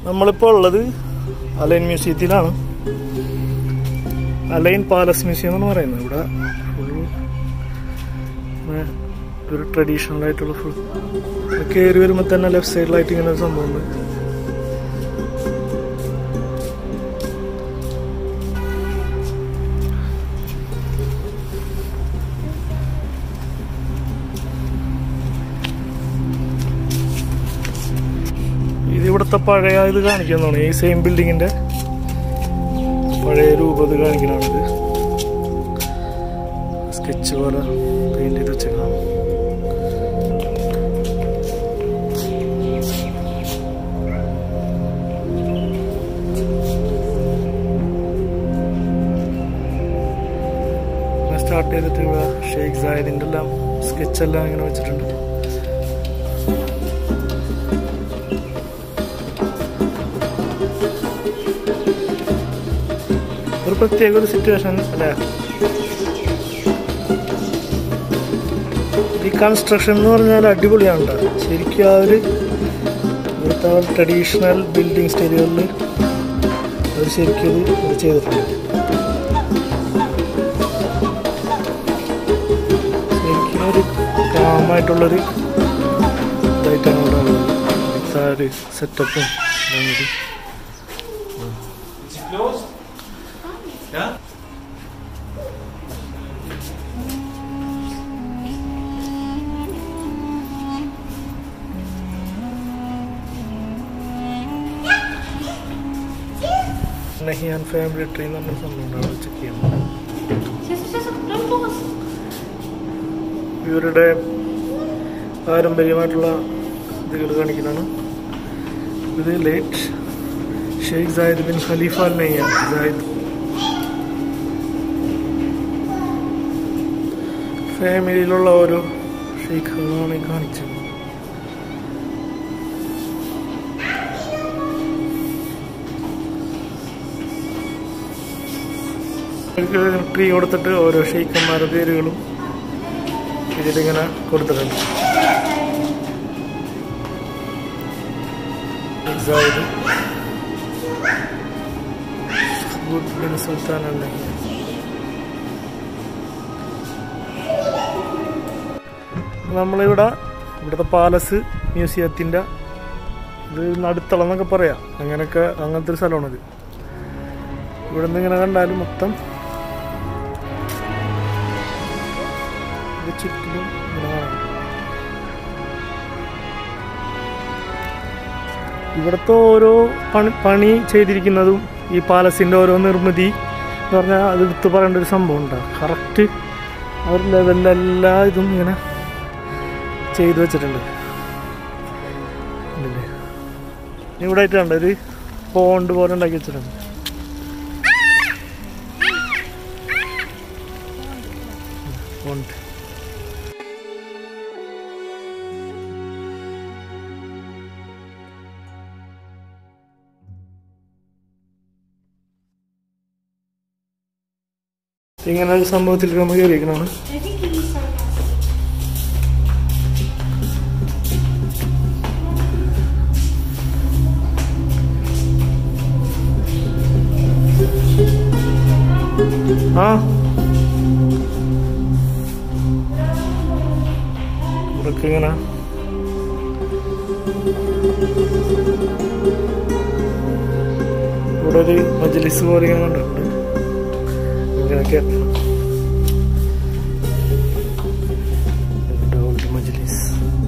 നമ്മളിപ്പോൾ ഉള്ളത് അലൈൻ മ്യൂസിയത്തിലാണ് അലൈൻ പാലസ് മ്യൂസിയം എന്നാണ് പറയുന്നത് ഇവിടെ full ഇങ്ങനെ ഒരു ട്രഡീഷണൽ ആയിട്ടുള്ള ഫുൾ കയറി വരുമ്പോൾ തന്നെ ലെഫ്റ്റ് സൈഡിലായിട്ട് ഇങ്ങനെ ഒരു സംഭവമുണ്ട് ഇത് ഇവിടുത്തെ പഴയ ഇത് കാണിക്കുന്നതാണ് ഈ സെയിം ബിൽഡിങ്ങിന്റെ പഴയ രൂപം ഇത് കാണിക്കണാണിത് സ്കെച്ച് പോലെ പെയിന്റ് ചെയ്ത് വെച്ചേക്കാം സ്റ്റാർട്ട് ചെയ്തിട്ട് ഇവിടെ ഷെയ്ഖ് സായദിന്റെ എല്ലാം സ്കെച്ച് എല്ലാം ഇങ്ങനെ വെച്ചിട്ടുണ്ട് ഒരു പ്രത്യേക ഒരു സിറ്റുവേഷൻ അല്ലേ ഈ കൺസ്ട്രക്ഷൻ എന്ന് പറഞ്ഞാൽ അടിപൊളിയാണ് ട്ടോ. ശരിക്കും ആ ഒരു ഇവിടുത്തെ ട്രഡീഷണൽ ബിൽഡിംഗ് സ്റ്റൈലുകളിൽ അവർ ശരിക്കും ഇത് ഇത് ചെയ്തിട്ടുണ്ട് ശരിക്കും ഒരു കാമായിട്ടുള്ളൊരു ഇതായിട്ടാണ് ഇവിടെ ഉള്ളത് ഇവിടുത്തെ ആ ഒരു സെറ്റപ്പും എല്ലാം കൂടി Is it closed? Yeah? Nahyan family tree എന്ന് പറഞ്ഞ സംഭവം അവിടെ ചെക്ക് ചെയ്യണം Сейчас, сейчас, прям пос. ഇവരുടെ പാരമ്പര്യമായിട്ടുള്ള ഇതുകൾ കാണിക്കുന്നതാണ് ഇത് late Sheikh Zayed bin Khalifa Al Nahyan Zayed ഫാമിലിയിലുള്ള ഓരോ ഷെയ്ഖുകളാണ് ഈ കാണിച്ചത് ട്രീ കൊടുത്തിട്ട് ഓരോ ഷെയ്ഖന്മാരുടെ പേരുകളും ഇതിലിങ്ങനെ കൊടുത്തിട്ടുണ്ട് സായിദ് ഗുഡ് ബിൻ സുൽത്താൻ അൽ നഹ്യാൻ നമ്മളിവിടെ ഇവിടുത്തെ പാലസ് മ്യൂസിയത്തിൻ്റെ ഇത് നടുത്തളം എന്നൊക്കെ പറയാം അങ്ങനെയൊക്കെ അങ്ങനത്തെ ഒരു സ്ഥലമാണിത് ഇവിടെ നിന്ന് ഇങ്ങനെ കണ്ടാലും മൊത്തം ഇത് ചുറ്റിലും ഇങ്ങനെ കാണാം ഇവിടുത്തെ ഓരോ പണി പണി ചെയ്തിരിക്കുന്നതും ഈ പാലസിൻ്റെ ഓരോ നിർമ്മിതി എന്ന് പറഞ്ഞാൽ അത് എടുത്ത് പറയേണ്ട ഒരു സംഭവം ഉണ്ടാകും കറക്റ്റ് ആ ഒരു ലെവലിലെല്ലാ ഇതും ഇങ്ങനെ ചെയ്തു വെച്ചിട്ടുണ്ട് ഉണ്ടല്ലേ? ഇനി ഇവിടെ ആയിട്ട് കണ്ട ഒരു പോണ്ട് പോലെ ഉണ്ടാക്കി വെച്ചിട്ടുണ്ട് പോണ്ട് ഇങ്ങനെ ഒരു സംഭവത്തിൽ നമ്മൾ കയറിയിരിക്കണമാണ് I think he's sarcastic. ആ ഇവിടൊക്കെ ഇങ്ങനെ ഇവിടെ ഒരു മജലിസ് പോലെ ഇങ്ങനെ കണ്ടിട്ടുണ്ട് ഇങ്ങനെയൊക്കെ ഇവിടെ ഒരു മജലിസ്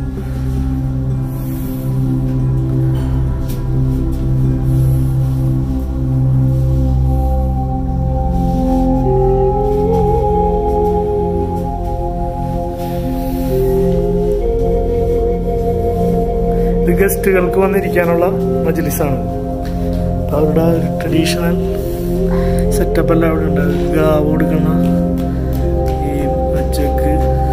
ഇത് ഗസ്റ്റുകൾക്ക് വന്നിരിക്കാനുള്ള മജലിസാണ് അവരുടെ ആ ഒരു ട്രഡീഷണൽ സെറ്റപ്പ് എല്ലാം അവിടെ ഉണ്ട് ഗാവ് കൊടുക്കുന്ന ഈ മച്ചക്ക്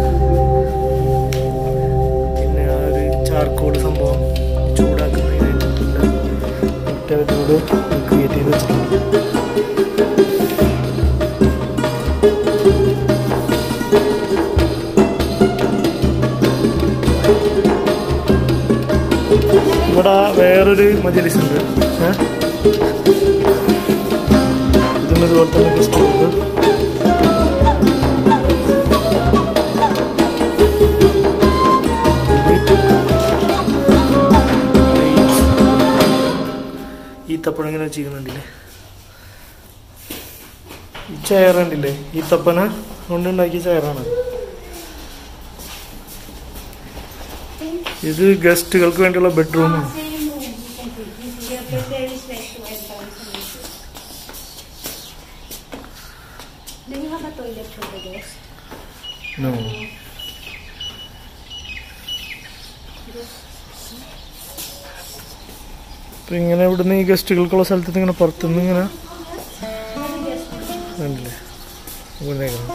പിന്നെ ആ ഒരു ചാർക്കോൾ സംഭവം ചൂടാക്കുന്നതിനായിട്ട് അവരോട് ക്രിയേറ്റ് ചെയ്ത് വെച്ചിട്ടുണ്ട് ഇവിടെ വേറൊരു മജലിസ് ഉണ്ട് ഏ? ഇതിന് ഇതുപോലെ തന്നെ ഗസ്റ്റ് ഉണ്ട് ഈത്തപ്പഴം ഇങ്ങനെ ചെയ്യുന്നുണ്ടില്ലേ ഈ ചെയർ ഉണ്ടില്ലേ ഈത്തപ്പന കൊണ്ടുണ്ടാക്കിയ ചെയറാണ് ഇത് ഗസ്റ്റുകൾക്ക് വേണ്ടിയുള്ള ബെഡ്റൂമാണ് Your prepared is like to advance. Do you have a toilet for the guest? No. അപ്പൊ ഇങ്ങനെ ഇവിടുന്ന് ഈ ഗസ്റ്റുകൾക്കുള്ള സ്ഥലത്ത് ഇങ്ങനെ പുറത്തുനിന്ന് ഇങ്ങനെ കണ്ടില്ലേ മുന്നേക്കണം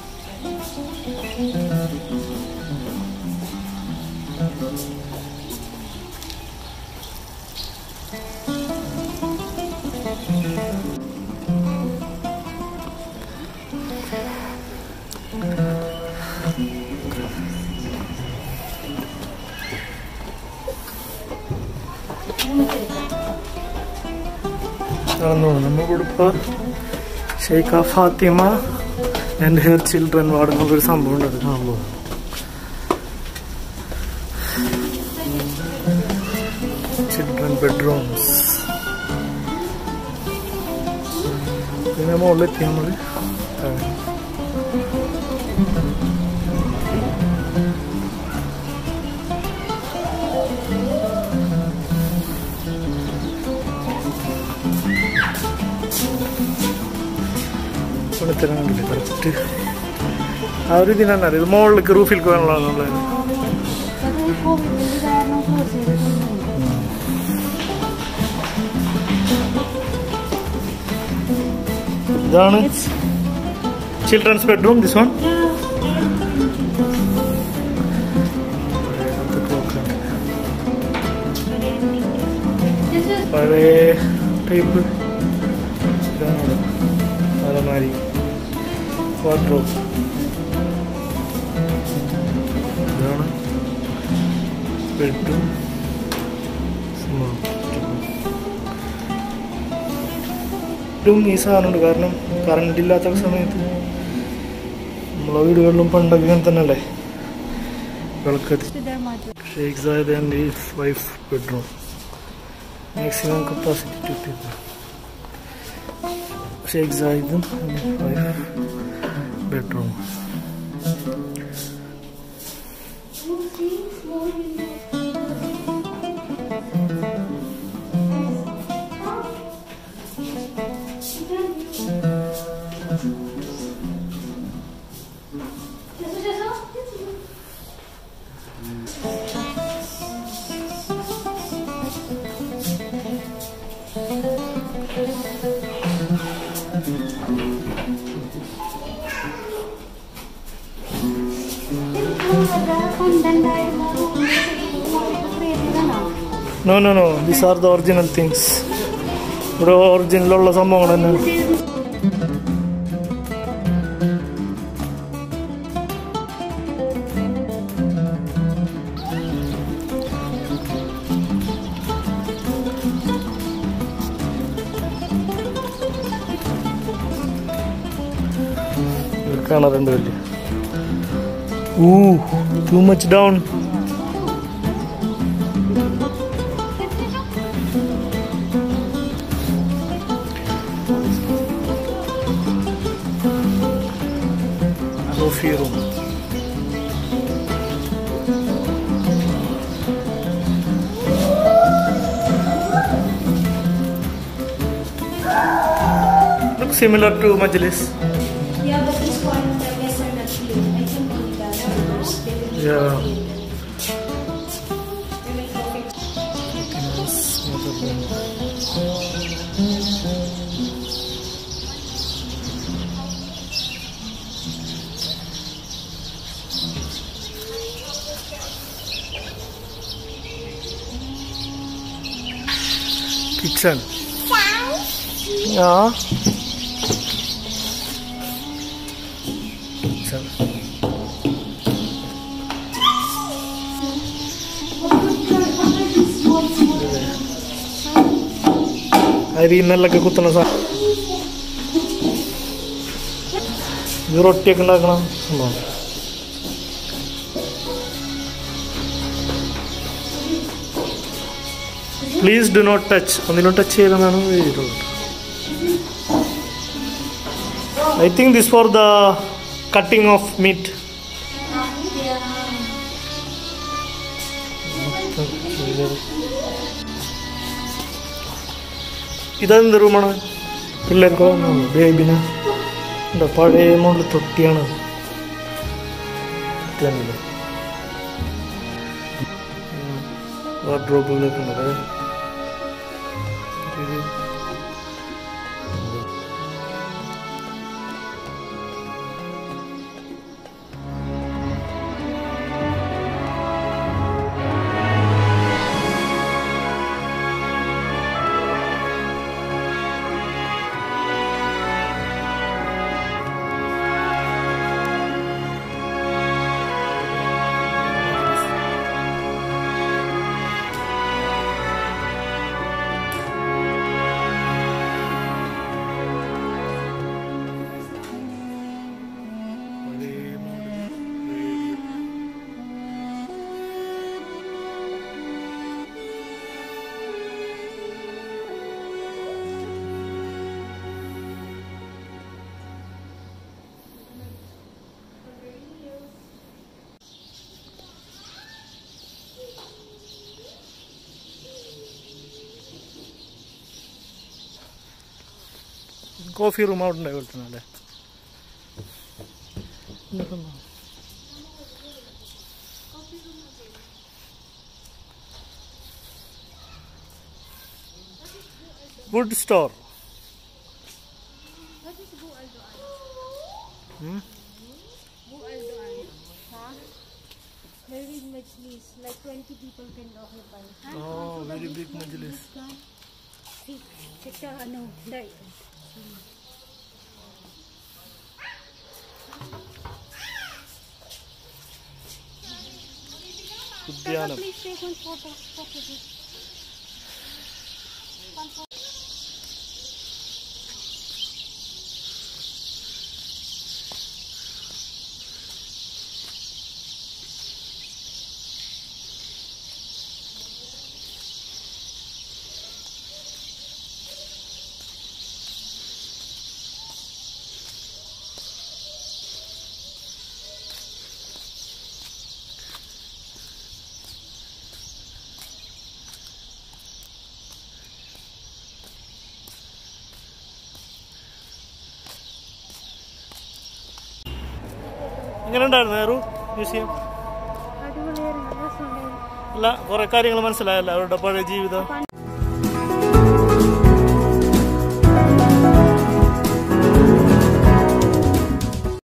നടന്നു നമ്മളിവിടെ ഇപ്പോൾ Sheikha Fatima and her children ward എന്നുള്ളൊരു സംഭവം ഉണ്ട് അത് കാണാൻ പോകുന്നു ചിൽഡ്രൻ ബെഡ്റൂംസ് പിന്നെ മുകളിലെത്തി നമ്മൾ താഴെ. വെളുത്തരം കണ്ടില്ലേ കറക്റ്റ് ആ ഒരു ഇതിനാണ് ഇത് മുകളിലേക്ക് റൂഫിലേക്ക് വേണമല്ലോ ഇതാണ് children's bedroom this one This is പഴയ ടൈപ്പ് ഇതാണ് അലമാരി വാർഡ്രോബ് ഇതാണ് ബെഡ്റൂം ും ഈ സാധനമുണ്ട് കാരണം കറണ്ട് ഇല്ലാത്ത സമയത്ത് നമ്മളെ വീടുകളിലും പണ്ടൊക്കെ ഇങ്ങനെ തന്നെയല്ലേ വിളക്കത്തി to their mother. Sheikh Zayed and his wife bedroom maximum capacity two people Sheikh സായിദും wife bedroom no no no these are the original things ഇവിടെ ഒറിജിനലുള്ള സംഭവങ്ങൾ തന്നെയാണ് കാണാറുണ്ട് വലിയ ഊ too much down Coffee room. Looks similar to Majlis. Yeah, but this one, the guests are not clean. I can believe that. Others, they will be Yeah. clean. They will coffee. Kitchen. Yeah. Kitchen. അരി നെല്ലൊക്കെ കുത്തുന്ന സാധനം ഇത് റൊട്ടിയൊക്കെ ഉണ്ടാക്കണം സംഭവം please do not touch ഒന്നിനും touch ചെയ്യലെന്നാണ് എഴുതിയിട്ടുള്ളത് I think this for the cutting of meat ഇതെന്ത് റൂമാണ് പിള്ളേർക്കോ ബേബിന് എന്താ പഴയ മോഡൽ തൊട്ടിയാണ് തൊട്ടിയാണല്ലോ വാർഡ്രോബുകളൊക്കെ ഉണ്ട് അതെ ഇത് പഴയ മോഡൽ റേഡിയോ കോഫി റൂം അവിടെ ഉണ്ടായി വിളിച്ചല്ലേ wood store Very majlis, like 20 people can occupy. Oh, very big majlis. See, check the ano, the, ഉദ്യാനം please take one photo. photo this. One photo. എങ്ങനെ ഉണ്ടായിരുന്നു നെഹ്റു മ്യൂസിയം അടിപൊളിയായിരുന്നു രസമുണ്ടായിരുന്നു അല്ല കുറെ കാര്യങ്ങൾ മനസ്സിലായല്ലോ അവരുടെ പഴയ ജീവിതം പണ്ട്